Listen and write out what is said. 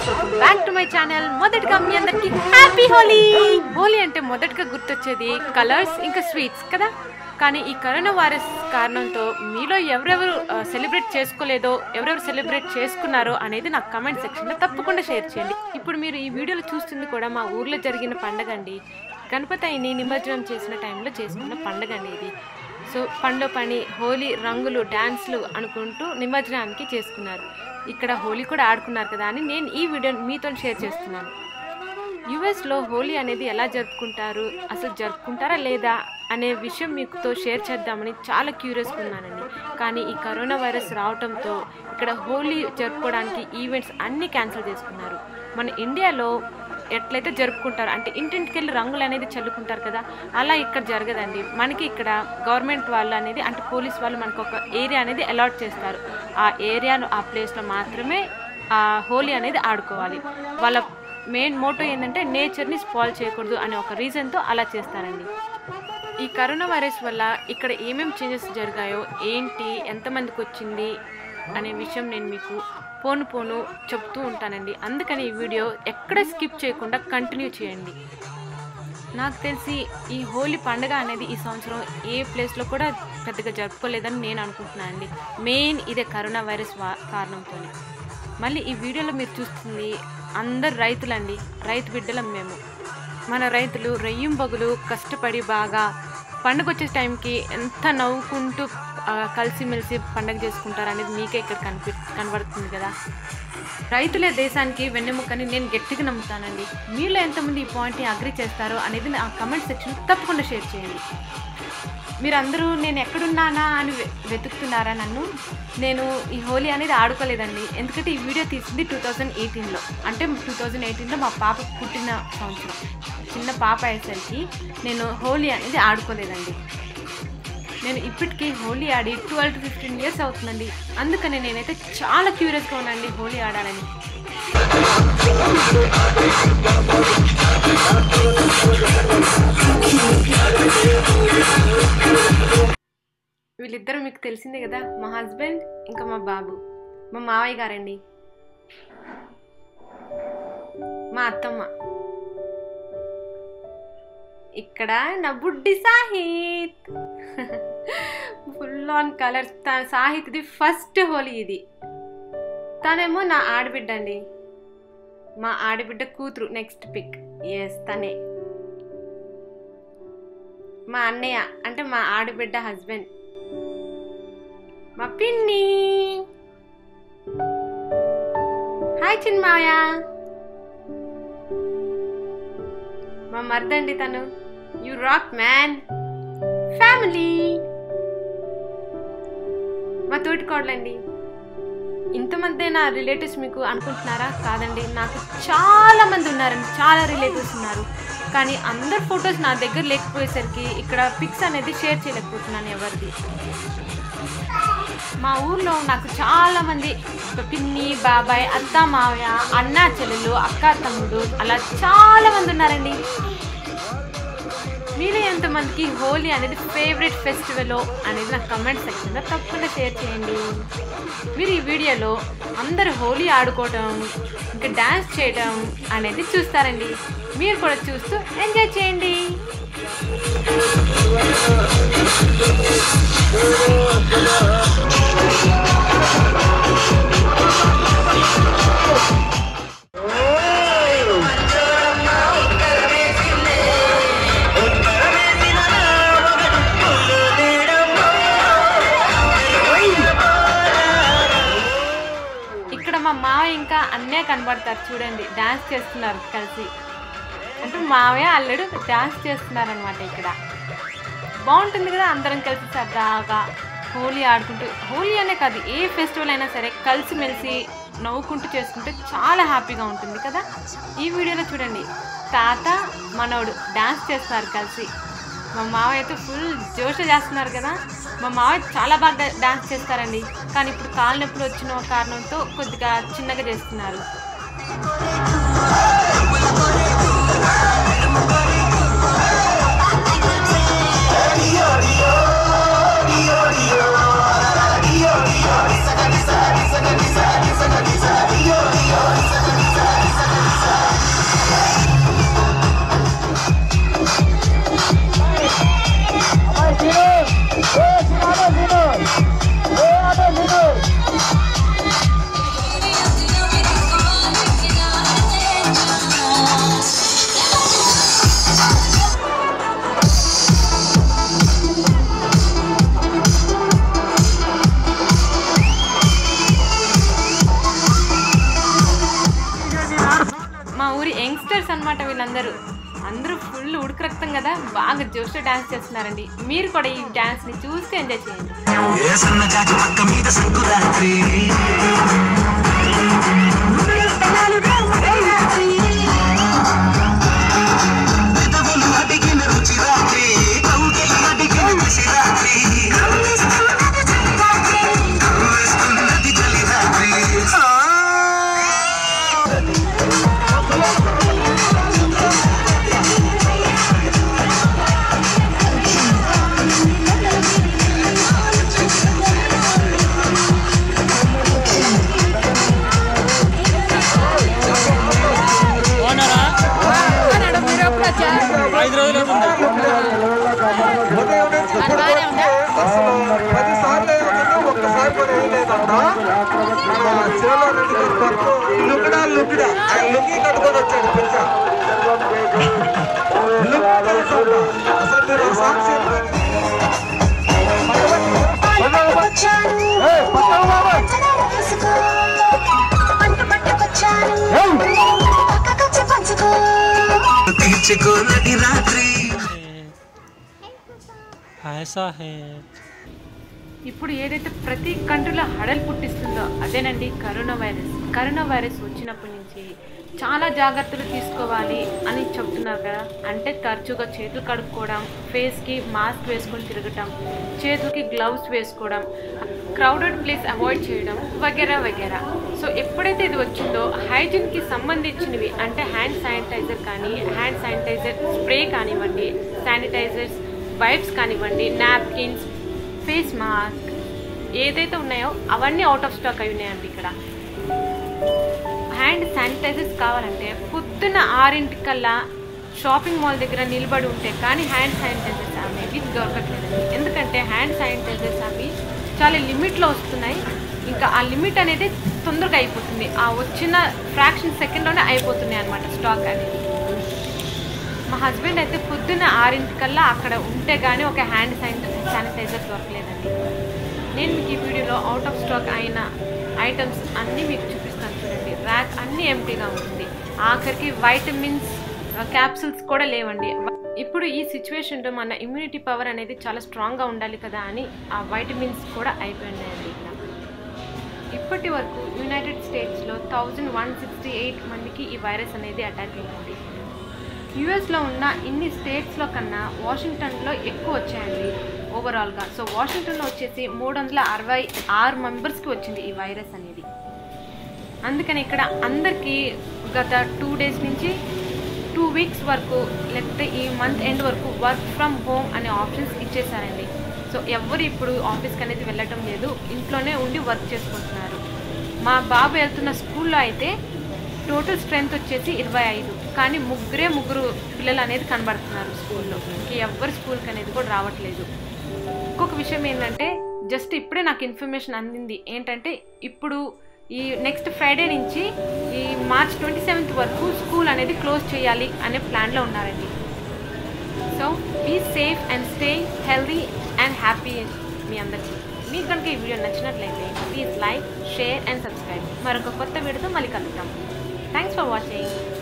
Back to my channel మొదటిగా మీ అందరికి happy Holi Holi అంటే మొదటగా గుర్తొచ్చేది కలర్స్ ఇంకా స్వీట్స్ కదా కానీ ఈ కరోనా వైరస్ కారణంతో మీలో ఎవరెవరు సెలబ్రేట్ చేసుకోలేదో ఎవరెవరు సెలబ్రేట్ చేసుకున్నారో అనేది నాకు కమెంట్ సెక్షన్లో తప్పకుండా షేర్ చేయండి ఇప్పుడు మీరు ఈ వీడియోలో చూస్తుంది కూడా మా ఊర్లో జరిగిన పండగ అండి గణపతిని నిమజ్జనం చేసిన టైంలో చేసుకున్న పండగ అండి ఇది సో పండ్ల పని హోలీ రంగులు డ్యాన్స్లు అనుకుంటూ నిమజ్జనానికి చేసుకున్నారు ఇక్కడ హోలీ కూడా ఆడుకున్నారు కదా అని నేను ఈ వీడియోని మీతో షేర్ చేస్తున్నాను యుఎస్లో హోలీ అనేది ఎలా జరుపుకుంటారు అసలు జరుపుకుంటారా లేదా అనే విషయం మీతో షేర్ చేద్దామని చాలా క్యూరియస్గా ఉన్నానండి కానీ ఈ కరోనా వైరస్ రావడంతో ఇక్కడ హోలీ జరుపుకోవడానికి ఈవెంట్స్ అన్నీ క్యాన్సిల్ చేసుకున్నారు మన ఇండియాలో ఎట్లయితే జరుపుకుంటారు అంటే ఇంటింటికి వెళ్ళి రంగులు అనేది చల్లుకుంటారు కదా అలా ఇక్కడ జరగదండి మనకి ఇక్కడ గవర్నమెంట్ వాళ్ళు అనేది అంటే పోలీస్ వాళ్ళు మనకు ఒక ఏరియా అనేది అలాట్ చేస్తారు ఆ ఏరియాను ఆ ప్లేస్లో మాత్రమే ఆ హోలీ అనేది ఆడుకోవాలి వాళ్ళ మెయిన్ మోటో ఏంటంటే నేచర్ని స్పాయిల్ చేయకూడదు అనే ఒక రీజన్తో అలా చేస్తారండి ఈ కరోనా వైరస్ వల్ల ఇక్కడ ఏమేమి చేంజెస్ జరిగాయో ఏంటి ఎంతమందికి వచ్చింది అనే విషయం నేను మీకు పోను పోను చెప్తూ ఉంటానండి అందుకని ఈ వీడియో ఎక్కడ స్కిప్ చేయకుండా కంటిన్యూ చేయండి నాకు తెలిసి ఈ హోలీ పండుగ అనేది ఈ సంవత్సరం ఏ ప్లేస్లో కూడా పెద్దగా జరుపుకోలేదని నేను అనుకుంటున్నాను అండి మెయిన్ ఇదే కరోనా వైరస్ వా- కారణంతోనే మళ్ళీ ఈ వీడియోలో మీరు చూస్తుంది అందరు రైతులండి రైతు బిడ్డలం మేము మన రైతులు రెయ్యం బగులు కష్టపడి బాగా పండుగ వచ్చే టైంకి ఎంత నవ్వుకుంటూ ఆ, కలిసిమెలిసి పండుగ చేసుకుంటారు అనేది మీకే ఇక్కడ కనిపి కనబడుతుంది కదా రైతులే దేశానికి వెన్నెముకని నేను గట్టిగా నమ్ముతానండి మీలో ఎంతమంది ఈ పాయింట్ని అగ్రి చేస్తారో అనేది నా కమెంట్ సెక్షన్ తప్పకుండా షేర్ చేయండి మీరందరూ నేను ఎక్కడున్నానా అని వె- వెతుకుతున్నారా నన్ను నేను ఈ హోలీ అనేది ఆడుకోలేదండి ఎందుకంటే ఈ వీడియో తీసింది టూ థౌజండ్ ఎయిటీన్లో అంటే టూ థౌజండ్ ఎయిటీన్లో మా పాప పుట్టిన సంవత్సరం చిన్న పాప అయ్యేసరికి నేను హోలీ అనేది ఆడుకోలేదండి నేను ఇప్పటికీ హోలీ ఆడి ట్వెల్వ్ టు ఫిఫ్టీన్ ఇయర్స్ అవుతుందండి అందుకని నేనైతే చాలా క్యూరియస్గా ఉన్నానండి హోలీ ఆడాలని వీళ్ళిద్దరూ మీకు తెలిసిందే కదా మా హస్బెండ్ ఇంకా మా బాబు మా మావయ్య గారండి మా అత్తమ్మ ఇక్కడ నా బుడ్డి సాహిత్ ఫుల్ ఆన్ కలర్ సాహిత్ది ఫస్ట్ హోలీ ఇది తనేమో నా ఆడబిడ్డ అండి మా ఆడబిడ్డ కూతురు నెక్స్ట్ పిక్ ఎస్ తనే మా అన్నయ్య అంటే మా ఆడబిడ్డ హస్బెండ్ మా పిన్ని హాయ్ చిన్మాయ మా మర్దండి తను యు రాక్ మ్యాన్ ఫ్యామిలీ మా తోటికోడలండి ఇంతమంది నా రిలేటివ్స్ మీకు అనుకుంటున్నారా కాదండి నాకు చాలా మంది ఉన్నారండి చాలా రిలేటివ్స్ ఉన్నారు కానీ అందరు ఫొటోస్ నా దగ్గర లేకపోయేసరికి ఇక్కడ పిక్స్ అనేది షేర్ చేయలేకపోతున్నాను ఎవరిది మా ఊర్లో నాకు చాలా మంది పిన్ని బాబాయ్ అత్త మావయ్య అన్న చెల్లెలు అక్క తమ్ముడు అలా చాలా మంది ఉన్నారండి మీరు ఎంతమందికి హోలీ అనేది ఫేవరెట్ ఫెస్టివల్ అనేది నాకు కమెంట్ సెక్షన్లో తప్పకుండా షేర్ చేయండి మీరు ఈ వీడియోలో అందరు హోలీ ఆడుకోవడం ఇంకా డ్యాన్స్ చేయడం అనేది చూస్తారండి మీరు కూడా చూస్తూ ఎంజాయ్ చేయండి ఇక్కడ మా మావయ్య ఇంకా అన్నే కనబడతారు చూడండి డాన్స్ చేస్తున్నారు కలిసి అంటే మావయ్య అల్లుడు డాన్స్ చేస్తున్నారు అనమాట ఇక్కడ బాగుంటుంది కదా అందరం కలిసి సరదాగా హోలీ ఆడుకుంటూ హోలీ అనే కాదు ఏ ఫెస్టివల్ అయినా సరే కలిసిమెలిసి నవ్వుకుంటూ చేసుకుంటే చాలా హ్యాపీగా ఉంటుంది కదా ఈ వీడియోలో చూడండి తాత మనవడు డాన్స్ చేస్తున్నారు కలిసి మా మావయ్య అయితే ఫుల్ జోష చేస్తున్నారు కదా మా మావయ్య చాలా బాగా డాన్స్ చేస్తారండి కానీ ఇప్పుడు కాలు నొప్పులు వచ్చిన కారణంతో కొద్దిగా చిన్నగా చేస్తున్నారు Sisa, మా ఊరి యంగ్స్టర్స్ అన్నమాట వీళ్ళందరూ అందరూ ఫుల్ ఉడుకు రక్తం కదా బాగా జోష్లో డాన్స్ చేస్తున్నారండి మీరు కూడా ఈ డాన్స్ని చూస్తే ఎంజాయ్ చేయండి ఏ సన్నజాజి పక్క మీద సంకురాత్రి పెదవులు అడిగిన రుచి రాత్రి కౌగిలి అడిగిన కసి రాత్రి వేస్తున్నది చలి రాత్రి ఆ. బాగున్నారా ఐదు రోజులు అవుతుంది పది సార్లు వేయకుండా ఒక్కసారి కూడా వేయలేదంట మన చేలో రెడ్డి గారి కొడుకు లుకిడా లుకిడా ఆయన లుంగి కట్టుకొని వచ్చాడు పిలిచా లుక్ తెలుసంట. అసలు మీరు ఆ సాంగ్స్ ఏంటండి? ఏయ్, పక్కన బాబాయ్. తీర్చుకోనటి రాత్రి ऐसा है ఇప్పుడు ఏదైతే ప్రతి కంట్రీలో హడలు పుట్టిస్తుందో అదేనండి కరోనా వైరస్ కరోనా వైరస్ వచ్చినప్పటి నుంచి చాలా జాగ్రత్తలు తీసుకోవాలి అని చెప్తున్నారు కదా అంటే తరచుగా చేతులు కడుక్కోవడం ఫేస్కి మాస్క్ వేసుకొని తిరగటం చేతులకి గ్లౌస్ వేసుకోవడం క్రౌడెడ్ ప్లేస్ అవాయిడ్ చేయడం వగేరా వగేరా సో ఎప్పుడైతే ఇది వచ్చిందో హైజీన్కి సంబంధించినవి అంటే హ్యాండ్ శానిటైజర్ కానీ హ్యాండ్ శానిటైజర్ స్ప్రే కానివ్వండి శానిటైజర్స్ వైప్స్ కానివ్వండి నాప్కిన్స్ ఫేస్ మాస్క్ ఏదైతే ఉన్నాయో అవన్నీ అవుట్ ఆఫ్ స్టాక్ అయి ఉన్నాయండి ఇక్కడ హ్యాండ్ శానిటైజర్స్ కావాలంటే పొద్దున్న ఆరింటికల్లా షాపింగ్ మాల్ దగ్గర నిలబడి ఉంటే కానీ హ్యాండ్ శానిటైజర్స్ అనేవి దొరకట్లేదండి ఎందుకంటే హ్యాండ్ శానిటైజర్స్ అవి చాలా లిమిట్లో వస్తున్నాయి ఇంకా ఆ లిమిట్ అనేది తొందరగా అయిపోతుంది ఆ వచ్చిన ఫ్రాక్షన్ సెకండ్లోనే అయిపోతున్నాయి అనమాట స్టాక్ అనేది మా హస్బెండ్ అయితే పొద్దున్న ఆరింటికల్లా అక్కడ ఉంటే కానీ ఒక హ్యాండ్ శానిటైజర్ దొరకలేదండి నేను మీకు ఈ వీడియోలో అవుట్ ఆఫ్ స్టాక్ అయిన ఐటమ్స్ అన్నీ మీకు చూపిస్తాను చూడండి ర్యాక్ అన్నీ ఎంటీగా ఉంటుంది ఆఖరికి వైటమిన్స్ క్యాప్సిల్స్ కూడా లేవండి ఇప్పుడు ఈ సిచ్యువేషన్లో మన ఇమ్యూనిటీ పవర్ అనేది చాలా స్ట్రాంగ్గా ఉండాలి కదా అని ఆ వైటమిన్స్ కూడా అయిపోయినాయండి ఇక్కడ ఇప్పటి వరకు యునైటెడ్ స్టేట్స్లో థౌజండ్ వన్ సిక్స్టీ ఎయిట్ మందికి ఈ వైరస్ అనేది అటాక్ అయిందండి యుఎస్లో ఉన్న ఇన్ని స్టేట్స్లో కన్నా వాషింగ్టన్లో ఎక్కువ వచ్చాయండి ఓవరాల్గా సో వాషింగ్టన్లో వచ్చేసి మూడు వందల అరవై ఆరు మెంబర్స్కి వచ్చింది ఈ వైరస్ అనేది అందుకని ఇక్కడ అందరికీ గత టూ డేస్ నుంచి టూ వీక్స్ వరకు లేకపోతే ఈ మంత్ ఎండ్ వరకు వర్క్ ఫ్రమ్ హోమ్ అనే ఆప్షన్స్ ఇచ్చేసారండి సో ఎవరు ఇప్పుడు ఆఫీస్కి అనేది వెళ్ళటం లేదు ఇంట్లోనే ఉండి వర్క్ చేసుకుంటున్నారు మా బాబు వెళ్తున్న స్కూల్లో అయితే టోటల్ స్ట్రెంత్ వచ్చేసి ఇరవై ఐదు కానీ ముగ్గురే ముగ్గురు పిల్లలు అనేది కనబడుతున్నారు స్కూల్లో ఇంక ఎవ్వరు స్కూల్కి అనేది కూడా రావట్లేదు ఇంకొక విషయం ఏంటంటే జస్ట్ ఇప్పుడే నాకు ఇన్ఫర్మేషన్ అందింది ఏంటంటే ఇప్పుడు ఈ నెక్స్ట్ ఫ్రైడే నుంచి ఈ మార్చ్ ట్వంటీ సెవెంత్ వరకు స్కూల్ అనేది క్లోజ్ చేయాలి అనే ప్లాన్లో ఉన్నారండి so be safe and stay healthy and happy మీ అందరికీ మీకు కనుక ఈ వీడియో నచ్చినట్లయితే please like share and subscribe మరొక కొత్త వీడియోతో మళ్ళీ కలుద్దాం థ్యాంక్స్ ఫర్ వాచింగ్